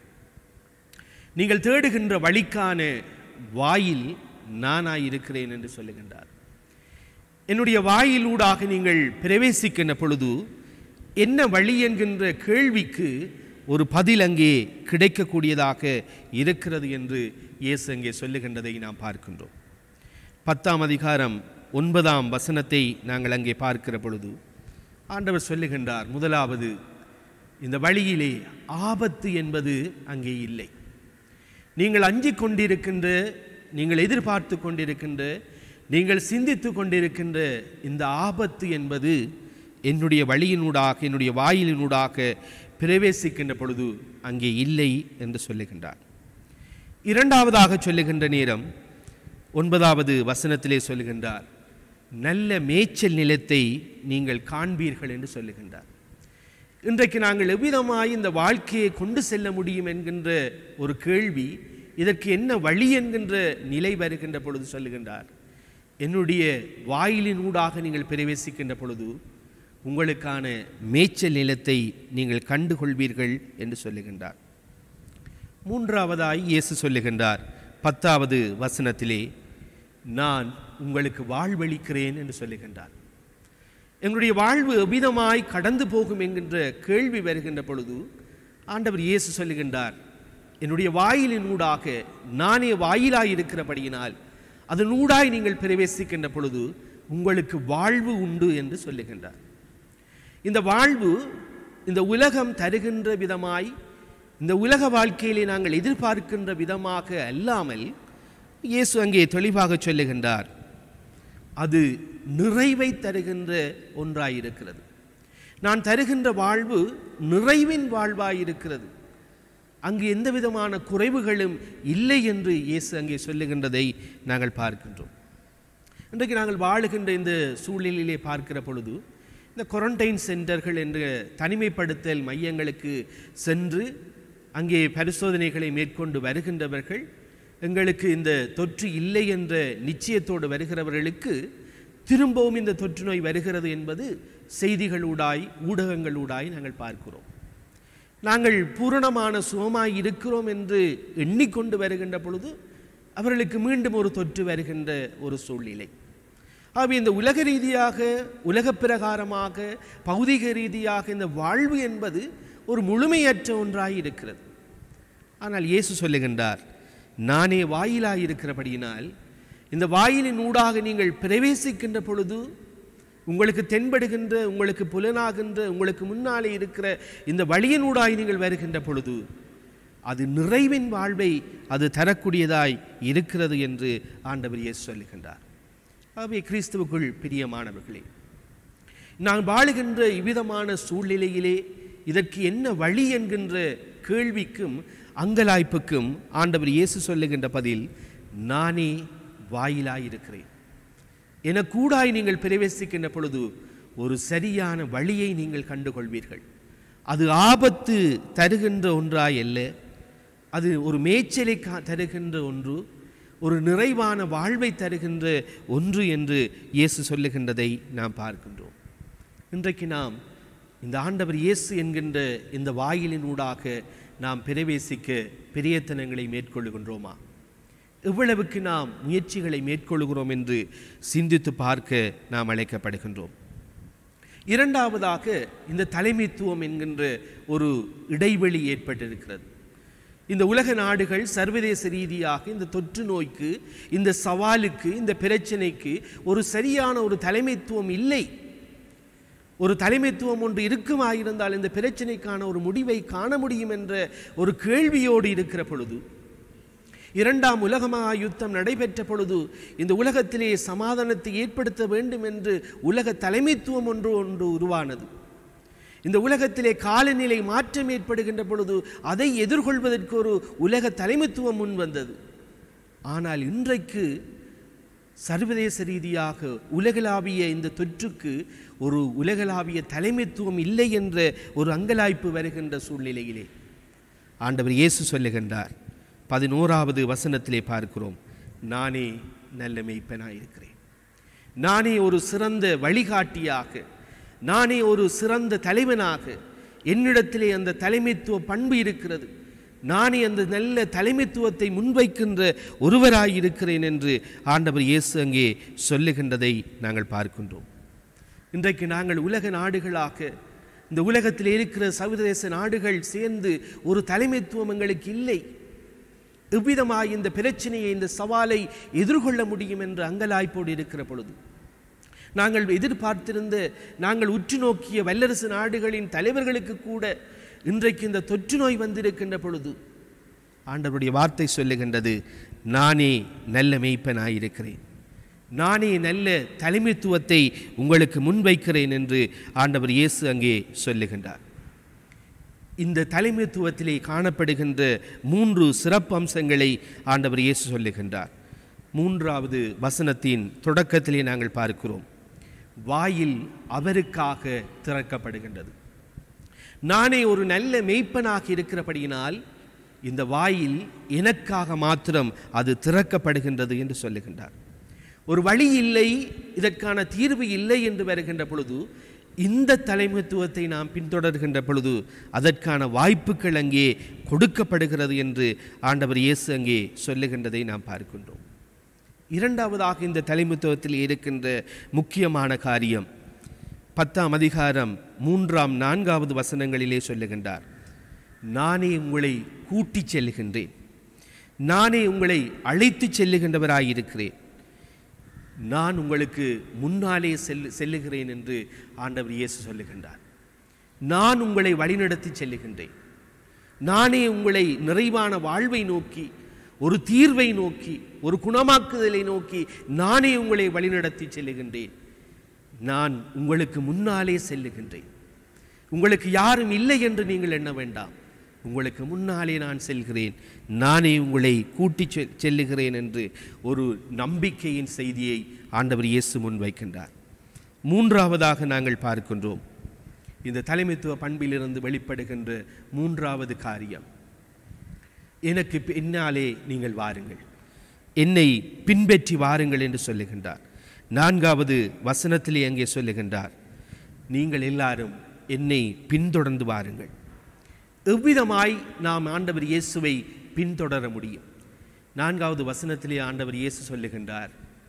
நீங்கள் தேடுகின்ற வழிக்கான வாயில் நானாய் இருக்கிறேன் என்று சொல்லுகின்றார் என்னுடைய வாயிலூடாக நீங்கள் பிரவேசிக்கின்ற பொழுது என்ன வழி என்கின்ற கேள்விக்கு ஒரு பதில் அங்கே கிடைக்கக்கூடியதாக இருக்கிறது என்று இயேசு அங்கே சொல்லுகின்றதை நாம் பார்க்கின்றோம் பத்தாம் அதிகாரம் ஒன்பதாம் வசனத்தை நாங்கள் அங்கே பார்க்கிற பொழுது ஆண்டவர் சொல்லுகின்றார் முதலாவது இந்த வழியிலே ஆபத்து என்பது அங்கே இல்லை நீங்கள் அஞ்சிக் கொண்டிருக்கின்ற நீங்கள் எதிர்பார்த்து கொண்டிருக்கின்ற நீங்கள் சிந்தித்து கொண்டிருக்கின்ற இந்த ஆபத்து என்பது என்னுடைய வழியினூடாக என்னுடைய வாயிலினூடாக பிரவேசிக்கின்ற பொழுது அங்கே இல்லை என்று சொல்லுகின்றார் இரண்டாவதாக சொல்லுகின்ற நேரம் ஒன்பதாவது வசனத்திலே சொல்லுகின்றார் நல்ல மேய்ச்சல் நிலத்தை நீங்கள் காண்பீர்கள் என்று சொல்லுகின்றார் இன்றைக்கு நாங்கள் எவ்விதமாய் இந்த வாழ்க்கையை கொண்டு செல்ல முடியும் என்கின்ற ஒரு கேள்வி இதற்கு என்ன வழி என்கின்ற நிலை வருகின்ற பொழுது சொல்லுகின்றார் என்னுடைய வாயிலின் ஊடாக நீங்கள் பிரவேசிக்கின்ற பொழுது உங்களுக்கான மேய்ச்சல் நிலத்தை நீங்கள் கண்டுகொள்வீர்கள் என்று சொல்லுகின்றார் மூன்றாவதாய் இயேசு சொல்லுகின்றார் பத்தாவது வசனத்திலே நான் உங்களுக்கு வாழ்வளிக்கிறேன் என்று சொல்லுகின்றார் எங்களுடைய வாழ்வு எவ்விதமாய் கடந்து போகும் என்கின்ற கேள்வி வருகின்ற பொழுது ஆண்டவர் இயேசு சொல்லுகின்றார் என்னுடைய வாயிலின் ஊடாக நானே வாயிலாய் இருக்கிறபடியினால் அதன் ஊடாய் நீங்கள் பிரவேசிக்கின்ற பொழுது உங்களுக்கு வாழ்வு உண்டு என்று சொல்லுகின்றார் இந்த வாழ்வு இந்த உலகம் தருகின்ற விதமாய் இந்த உலக வாழ்க்கையிலே நாங்கள் எதிர்பார்க்கின்ற விதமாக அல்லாமல் இயேசு அங்கே தெளிவாக சொல்லுகின்றார் அது நிறைவை தருகின்ற ஒன்றாயிருக்கிறது நான் தருகின்ற வாழ்வு நிறைவின் வாழ்வாயிருக்கிறது அங்கு எந்த விதமான குறைவுகளும் இல்லை என்று இயேசு அங்கே சொல்லுகின்றதை நாங்கள் பார்க்கின்றோம் இன்றைக்கு நாங்கள் வாழுகின்ற இந்த சூழ்நிலையிலே பார்க்கிற பொழுது இந்த குவாரண்டைன் சென்டர்கள் என்ற தனிமைப்படுத்தல் மையங்களுக்கு சென்று அங்கே பரிசோதனைகளை மேற்கொண்டு வருகின்றவர்கள் எங்களுக்கு இந்த தொற்று இல்லை என்ற நிச்சயத்தோடு வருகிறவர்களுக்கு திரும்பவும் இந்த தொற்று நோய் வருகிறது என்பது செய்திகளூடாய் ஊடகங்களூடாய் நாங்கள் பார்க்கிறோம் நாங்கள் பூரணமான சுகமாய் இருக்கிறோம் என்று எண்ணிக்கொண்டு வருகின்ற பொழுது அவர்களுக்கு மீண்டும் ஒரு தொற்று வருகின்ற ஒரு சூழ்நிலை ஆகவே இந்த உலக ரீதியாக உலக பிரகாரமாக பௌதிக ரீதியாக இந்த வாழ்வு என்பது ஒரு முழுமையற்ற ஒன்றாய் இருக்கிறது ஆனால் இயேசு சொல்லுகின்றார் நானே வாயிலாய் இருக்கிறபடியினால் இந்த வாயிலின் ஊடாக நீங்கள் பிரவேசிக்கின்ற பொழுது உங்களுக்கு தென்படுகின்ற உங்களுக்கு புலனாகின்ற உங்களுக்கு முன்னாலே இருக்கிற இந்த வழியினூடாய் நீங்கள் வருகின்ற பொழுது அது நிறைவின் வாழ்வை அது தரக்கூடியதாய் இருக்கிறது என்று ஆண்டவர் இயேசு சொல்லுகின்றார் ஆகவே கிறிஸ்துவுக்குள் பிரியமானவர்களே நான் வாழுகின்ற இவ்விதமான சூழ்நிலையிலே இதற்கு என்ன வழி என்கின்ற கேள்விக்கும் அங்கலாய்ப்புக்கும் ஆண்டவர் இயேசு சொல்லுகின்ற பதில் நானே வாயிலாயிருக்கிறேன் என கூடாய் நீங்கள் பிரவேசிக்கின்ற பொழுது ஒரு சரியான வழியை நீங்கள் கண்டுகொள்வீர்கள் அது ஆபத்து தருகின்ற ஒன்றாய் அல்ல அது ஒரு மேய்ச்சலை கா தருகின்ற ஒன்று ஒரு நிறைவான வாழ்வை தருகின்ற ஒன்று என்று இயேசு சொல்லுகின்றதை நாம் பார்க்கின்றோம் இன்றைக்கு நாம் இந்த ஆண்டவர் இயேசு என்கின்ற இந்த வாயிலின் ஊடாக நாம் பிரவேசிக்க பிரயத்தனங்களை மேற்கொள்ளுகின்றோமா எவ்வளவுக்கு நாம் முயற்சிகளை மேற்கொள்கிறோம் என்று சிந்தித்து பார்க்க நாம் அழைக்கப்படுகின்றோம் இரண்டாவதாக இந்த தலைமைத்துவம் என்கின்ற ஒரு இடைவெளி ஏற்பட்டிருக்கிறது இந்த உலக நாடுகள் சர்வதேச ரீதியாக இந்த தொற்று நோய்க்கு இந்த சவாலுக்கு இந்த பிரச்சனைக்கு ஒரு சரியான ஒரு தலைமைத்துவம் இல்லை ஒரு தலைமைத்துவம் ஒன்று இருக்குமாயிருந்தால் இந்த பிரச்சனைக்கான ஒரு முடிவை காண முடியும் என்ற ஒரு கேள்வியோடு இருக்கிற பொழுது இரண்டாம் உலக மகா யுத்தம் நடைபெற்ற பொழுது இந்த உலகத்திலே சமாதானத்தை ஏற்படுத்த வேண்டும் என்று உலக தலைமைத்துவம் ஒன்று ஒன்று உருவானது இந்த உலகத்திலே காலநிலை மாற்றம் ஏற்படுகின்ற பொழுது அதை எதிர்கொள்வதற்கு ஒரு உலக தலைமைத்துவம் முன் வந்தது ஆனால் இன்றைக்கு சர்வதேச ரீதியாக உலகளாவிய இந்த தொற்றுக்கு ஒரு உலகளாவிய தலைமைத்துவம் இல்லை என்ற ஒரு அங்கலாய்ப்பு வருகின்ற சூழ்நிலையிலே ஆண்டவர் இயேசு சொல்லுகின்றார் பதினோராவது வசனத்திலே பார்க்கிறோம் நானே நல்ல மெய்ப்பனாயிருக்கிறேன் நானே ஒரு சிறந்த வழிகாட்டியாக நானே ஒரு சிறந்த தலைவனாக என்னிடத்திலே அந்த தலைமைத்துவ பண்பு இருக்கிறது நானே அந்த நல்ல தலைமைத்துவத்தை முன்வைக்கின்ற ஒருவராயிருக்கிறேன் என்று ஆண்டவர் இயேசு அங்கே சொல்லுகின்றதை நாங்கள் பார்க்கின்றோம் இன்றைக்கு நாங்கள் உலக நாடுகளாக இந்த உலகத்தில் இருக்கிற சர்வதேச நாடுகள் சேர்ந்து ஒரு தலைமைத்துவம் எங்களுக்கு இல்லை எவ்விதமாய் இந்த பிரச்சனையை இந்த சவாலை எதிர்கொள்ள முடியும் என்ற அங்கலாய்ப்போடு இருக்கிற பொழுது நாங்கள் எதிர்பார்த்திருந்த நாங்கள் உற்று நோக்கிய வல்லரசு நாடுகளின் தலைவர்களுக்கு கூட இன்றைக்கு இந்த தொற்று நோய் வந்திருக்கின்ற பொழுது ஆண்டவருடைய வார்த்தை சொல்லுகின்றது நானே நல்ல மெய்ப்பனாயிருக்கிறேன் நானே நல்ல தலைமைத்துவத்தை உங்களுக்கு முன்வைக்கிறேன் என்று ஆண்டவர் இயேசு அங்கே சொல்லுகின்றார் இந்த தலைமைத்துவத்திலே காணப்படுகின்ற மூன்று சிறப்பு அம்சங்களை ஆண்டவர் இயேசு சொல்லுகின்றார் மூன்றாவது வசனத்தின் தொடக்கத்திலே நாங்கள் பார்க்கிறோம் வாயில் அவருக்காக திறக்கப்படுகின்றது நானே ஒரு நல்ல மெய்ப்பனாக இருக்கிறபடியினால் இந்த வாயில் எனக்காக மாத்திரம் அது திறக்கப்படுகின்றது என்று சொல்லுகின்றார் ஒரு வழி இல்லை இதற்கான தீர்வு இல்லை என்று வருகின்ற பொழுது இந்த தலைமைத்துவத்தை நாம் பின்தொடர்கின்ற பொழுது அதற்கான வாய்ப்புகள் அங்கே கொடுக்கப்படுகிறது என்று ஆண்டவர் இயேசு அங்கே சொல்லுகின்றதை நாம் பார்க்கின்றோம் இரண்டாவதாக இந்த தலைமைத்துவத்தில் இருக்கின்ற முக்கியமான காரியம் பத்தாம் அதிகாரம் மூன்றாம் நான்காவது வசனங்களிலே சொல்லுகின்றார் நானே உங்களை கூட்டிச் செல்லுகின்றேன் நானே உங்களை அழைத்துச் செல்லுகின்றவராயிருக்கிறேன் நான் உங்களுக்கு முன்னாலே செல் செல்லுகிறேன் என்று ஆண்டவர் இயேசு சொல்லுகின்றார் நான் உங்களை வழிநடத்தி செல்லுகின்றேன் நானே உங்களை நிறைவான வாழ்வை நோக்கி ஒரு தீர்வை நோக்கி ஒரு குணமாக்குதலை நோக்கி நானே உங்களை வழிநடத்தி செல்லுகின்றேன் நான் உங்களுக்கு முன்னாலே செல்லுகின்றேன் உங்களுக்கு யாரும் இல்லை என்று நீங்கள் எண்ண வேண்டாம் உங்களுக்கு முன்னாலே நான் செல்கிறேன் நானே உங்களை கூட்டிச் செ- செல்லுகிறேன் என்று ஒரு நம்பிக்கையின் செய்தியை ஆண்டவர் இயேசு முன்வைக்கின்றார் மூன்றாவதாக நாங்கள் பார்க்கின்றோம் இந்த தலைமைத்துவ பண்பிலிருந்து வெளிப்படுகின்ற மூன்றாவது காரியம் எனக்கு பின்னாலே நீங்கள் வாருங்கள் என்னை பின்பற்றி வாருங்கள் என்று சொல்லுகின்றார் நான்காவது வசனத்திலே அங்கே சொல்லுகின்றார் நீங்கள் எல்லாரும் என்னை பின்தொடர்ந்து வாருங்கள் எவ்விதமாய் நாம் ஆண்டவர் இயேசுவை பின்தொடர முடியும் நான்காவது வசனத்திலே ஆண்டவர் இயேசு சொல்லுகின்றார்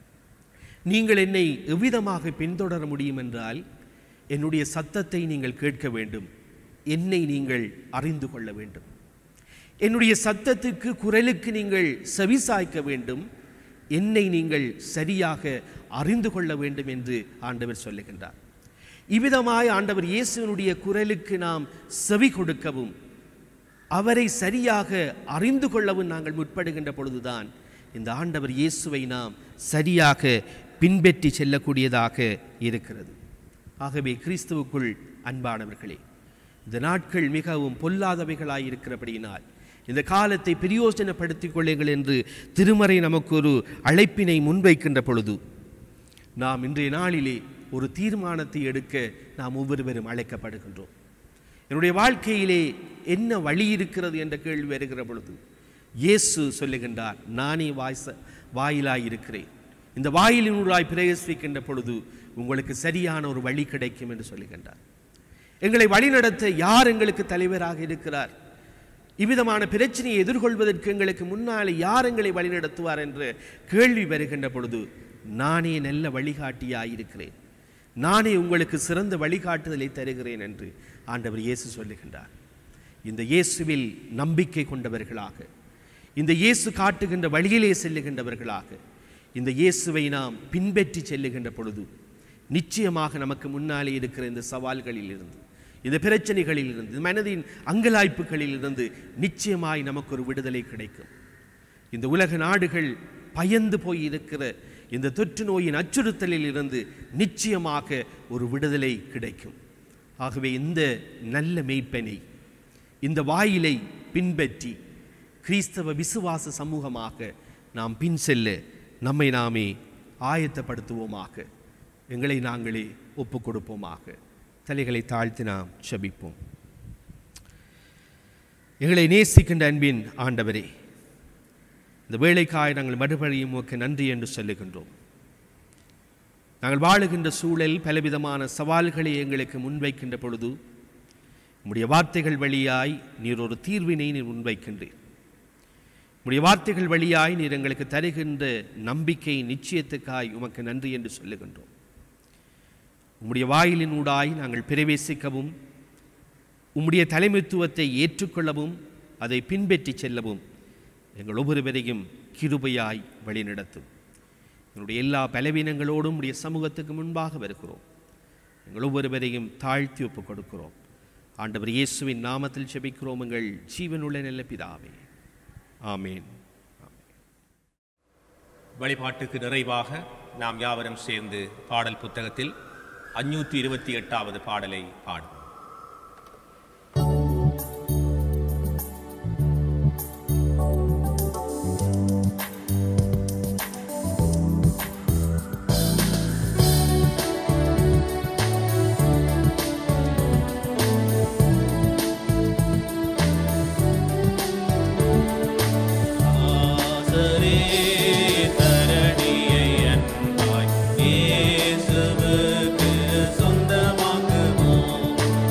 நீங்கள் என்னை எவ்விதமாக பின்தொடர முடியும் என்றால் என்னுடைய சத்தத்தை நீங்கள் கேட்க வேண்டும் என்னை நீங்கள் அறிந்து கொள்ள வேண்டும் என்னுடைய சத்தத்துக்கு குரலுக்கு நீங்கள் செவிசாய்க்க வேண்டும் என்னை நீங்கள் சரியாக அறிந்து கொள்ள வேண்டும் என்று ஆண்டவர் சொல்லுகின்றார் இவ்விதமாய் ஆண்டவர் இயேசுவினுடைய குரலுக்கு நாம் செவி கொடுக்கவும் அவரை சரியாக அறிந்து கொள்ளவும் நாங்கள் முற்படுகின்ற பொழுதுதான் இந்த ஆண்டவர் இயேசுவை நாம் சரியாக பின்பற்றி செல்லக்கூடியதாக இருக்கிறது ஆகவே கிறிஸ்துவுக்குள் அன்பானவர்களே இந்த நாட்கள் மிகவும் பொல்லாதவைகளாய் இருக்கிறபடியினால் இந்த காலத்தை பிரயோஜனப்படுத்திக் கொள்ளுங்கள் என்று திருமறை நமக்கு ஒரு அழைப்பினை முன்வைக்கின்ற பொழுது நாம் இன்றைய நாளிலே ஒரு தீர்மானத்தை எடுக்க நாம் ஒவ்வொருவரும் அழைக்கப்படுகின்றோம் என்னுடைய வாழ்க்கையிலே என்ன வழி இருக்கிறது என்ற கேள்வி வருகிற பொழுது இயேசு சொல்லுகின்றார் நானே வாய்ச வாயிலாய் இருக்கிறேன் இந்த வாயிலினூடாய் பிரவேசிக்கின்ற பொழுது உங்களுக்கு சரியான ஒரு வழி கிடைக்கும் என்று சொல்லுகின்றார் எங்களை வழிநடத்த யார் எங்களுக்கு தலைவராக இருக்கிறார் இவ்விதமான பிரச்சனையை எதிர்கொள்வதற்கு எங்களுக்கு முன்னாலே யார் எங்களை வழிநடத்துவார் என்ற கேள்வி வருகின்ற பொழுது நானே நல்ல வழிகாட்டியாயிருக்கிறேன் நானே உங்களுக்கு சிறந்த வழிகாட்டுதலை தருகிறேன் என்று ஆண்டவர் இயேசு சொல்லுகின்றார் இந்த இயேசுவில் நம்பிக்கை கொண்டவர்களாக இந்த இயேசு காட்டுகின்ற வழியிலே செல்லுகின்றவர்களாக இந்த இயேசுவை நாம் பின்பற்றி செல்லுகின்ற பொழுது நிச்சயமாக நமக்கு முன்னாலே இருக்கிற இந்த சவால்களில் இருந்து இந்த பிரச்சனைகளில் இருந்து மனதின் அங்கலாய்ப்புகளில் இருந்து நிச்சயமாய் நமக்கு ஒரு விடுதலை கிடைக்கும் இந்த உலக நாடுகள் பயந்து போய் இருக்கிற இந்த தொற்று நோயின் அச்சுறுத்தலில் இருந்து நிச்சயமாக ஒரு விடுதலை கிடைக்கும் ஆகவே இந்த நல்ல மெய்ப்பனை இந்த வாயிலை பின்பற்றி கிறிஸ்தவ விசுவாச சமூகமாக நாம் பின் செல்ல நம்மை நாமே ஆயத்தப்படுத்துவோமாக எங்களை நாங்களே ஒப்புக் கொடுப்போமாக தலைகளை தாழ்த்தி நாம் செபிப்போம் எங்களை நேசிக்கின்ற அன்பின் ஆண்டவரே இந்த வேலைக்காய் நாங்கள் மறுபடியும் உமக்கு நன்றி என்று சொல்லுகின்றோம் நாங்கள் வாழுகின்ற சூழல் பலவிதமான சவால்களை எங்களுக்கு முன்வைக்கின்ற பொழுது உம்முடைய வார்த்தைகள் வழியாய் நீர் ஒரு தீர்வினை நீர் முன்வைக்கின்றீர் உம்முடைய வார்த்தைகள் வழியாய் நீர் எங்களுக்கு தருகின்ற நம்பிக்கை நிச்சயத்துக்காய் உமக்கு நன்றி என்று சொல்லுகின்றோம் உம்முடைய வாயிலினூடாய் நாங்கள் பிரவேசிக்கவும் உம்முடைய தலைமைத்துவத்தை ஏற்றுக்கொள்ளவும் அதை பின்பற்றி செல்லவும் எங்கள் ஒவ்வொருவரையும் கிருபையாய் வழிநடத்தும் எங்களுடைய எல்லா பலவீனங்களோடும் உடைய சமூகத்துக்கு முன்பாக வருகிறோம் எங்கள் ஒவ்வொருவரையும் தாழ்த்தி ஒப்புக் கொடுக்கிறோம் ஆண்டவர் இயேசுவின் நாமத்தில் செபிக்கிறோம் எங்கள் ஜீவனுள்ள நல்ல பிதாவே ஆமேன் வழிபாட்டுக்கு நிறைவாக நாம் யாவரும் சேர்ந்து பாடல் புத்தகத்தில் அஞ்சூற்றி இருபத்தி எட்டாவது பாடலை பாடுவோம் ஆசரே தரணியை அன்பாய் இயேசுவுக்கு சொந்தமாக்குவோம்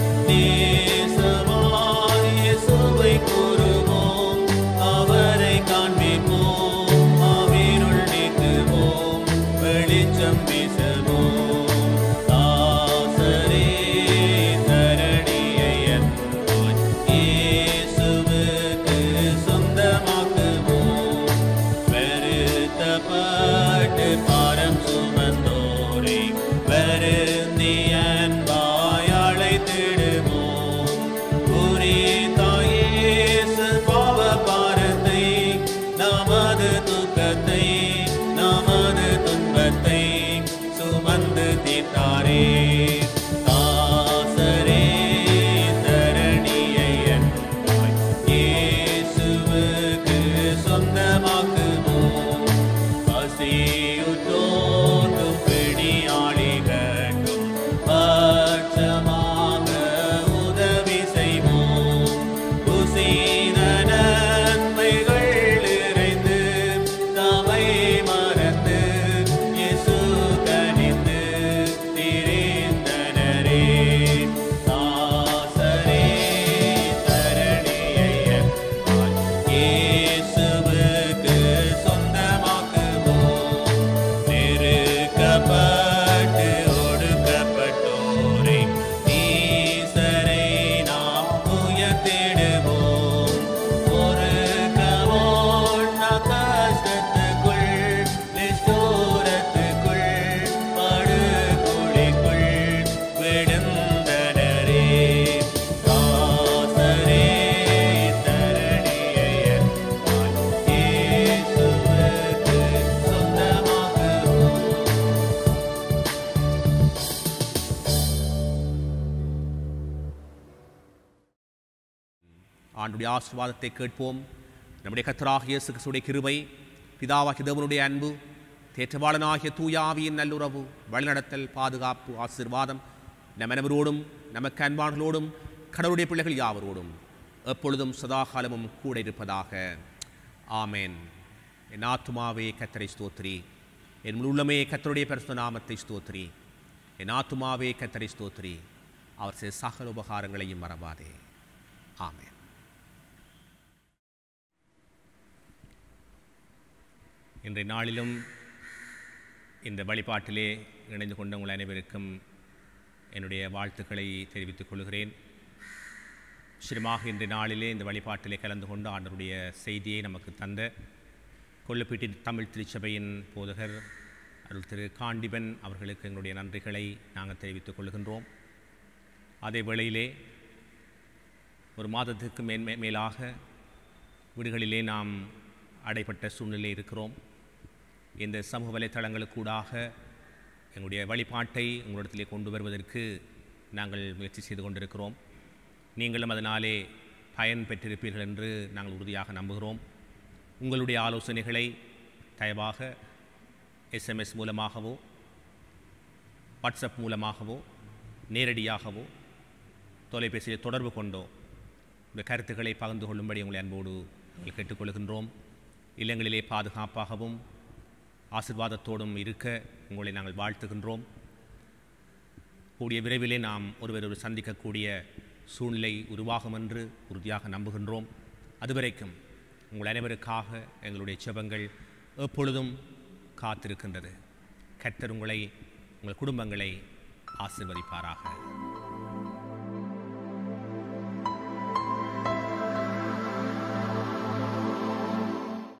மாற்றமாக உதவி செய்வோம் உசீன நன்மைகள் நிறைந்து தமை மறந்து இயேசு கனிந்து திரிந்தனரே தாசரே தரணியையன் இயேசுவுக்கு சொந்தமாக்குவோம் நெருக்கப்பட்டு ஒடுக்கப்பட்டோரை நீசரை நாம் உயர்த்திடுவோம் ஒரு கவோண்ண கஷ்டத்துக்குள் நிஷ்டூரத்துக்குள் படுகொலிக்குள் விடுந்தனரே தாசரே தரணியையன் இயேசுவுக்கு சொந்தமாக்குவோம் ஆண்டுடைய ஆசீர்வாதத்தை கேட்போம் நம்முடைய கத்தராகிய இயேசு கிறிஸ்துடைய கிருபை பிதாவாகிய தேவனுடைய அன்பு தேற்றவாளனாகிய தூயாவியின் நல்லுறவு வழிநடத்தல் பாதுகாப்பு ஆசீர்வாதம் நம் அனைவரோடும் நமக்கு அன்பான்களோடும் கடவுளுடைய பிள்ளைகள் யாவரோடும் எப்பொழுதும் சதாகாலமும் கூட இருப்பதாக ஆமென் என் ஆத்துமாவே கத்தரை ஸ்தோத்திரி என் முழு உள்ளமே கத்தருடைய பரிசுத்த நாமத்தை ஸ்தோத்திரி என் ஆத்துமாவே கத்தரை ஸ்தோத்திரி அவர் செய்த சகல உபகாரங்களையும் மறவாதே ஆமென் இன்றைய நாளிலும் இந்த வழிபாட்டிலே இணைந்து கொண்ட உங்கள் அனைவருக்கும் என்னுடைய வாழ்த்துக்களை தெரிவித்துக் கொள்கிறேன் நிச்சயமாக இன்றைய நாளிலே இந்த வழிபாட்டிலே கலந்து கொண்டு ஆண்டவருடைய செய்தியை நமக்கு தந்த கொள்ளுப்பீட்டி தமிழ் திருச்சபையின் போதகர் அருள் திரு காண்டிபன் அவர்களுக்கு எங்களுடைய நன்றிகளை நாங்கள் தெரிவித்துக் கொள்கின்றோம் அதே வேளையிலே ஒரு மாதத்துக்கு மேன்மே மேலாக வீடுகளிலே நாம் அடைப்பட்ட சூழ்நிலை இருக்கிறோம் இந்த சமூக வலைத்தளங்களுக்கூடாக எங்களுடைய வழிபாட்டை உங்களிடத்திலே கொண்டு வருவதற்கு நாங்கள் முயற்சி செய்து கொண்டிருக்கிறோம் நீங்களும் அதனாலே பயன் பெற்றிருப்பீர்கள் என்று நாங்கள் உறுதியாக நம்புகிறோம் உங்களுடைய ஆலோசனைகளை தயவாக எஸ்எம்எஸ் மூலமாகவோ வாட்ஸ்அப் மூலமாகவோ நேரடியாகவோ தொலைபேசியில் தொடர்பு கொண்டோ இந்த கருத்துக்களை பகிர்ந்து கொள்ளும்படி உங்களை அன்போடு நாங்கள் கேட்டுக்கொள்கின்றோம் இல்லங்களிலே பாதுகாப்பாகவும் ஆசிர்வாதத்தோடும் இருக்க உங்களை நாங்கள் வாழ்த்துகின்றோம் கூடிய விரைவிலே நாம் ஒருவர் ஒரு சந்திக்கக்கூடிய சூழ்நிலை உருவாகும் என்று உறுதியாக நம்புகின்றோம் அதுவரைக்கும் உங்கள் அனைவருக்காக எங்களுடைய செபங்கள் எப்பொழுதும் காத்திருக்கின்றது கர்த்தர் உங்களை உங்கள் குடும்பங்களை ஆசிர்வதிப்பாராக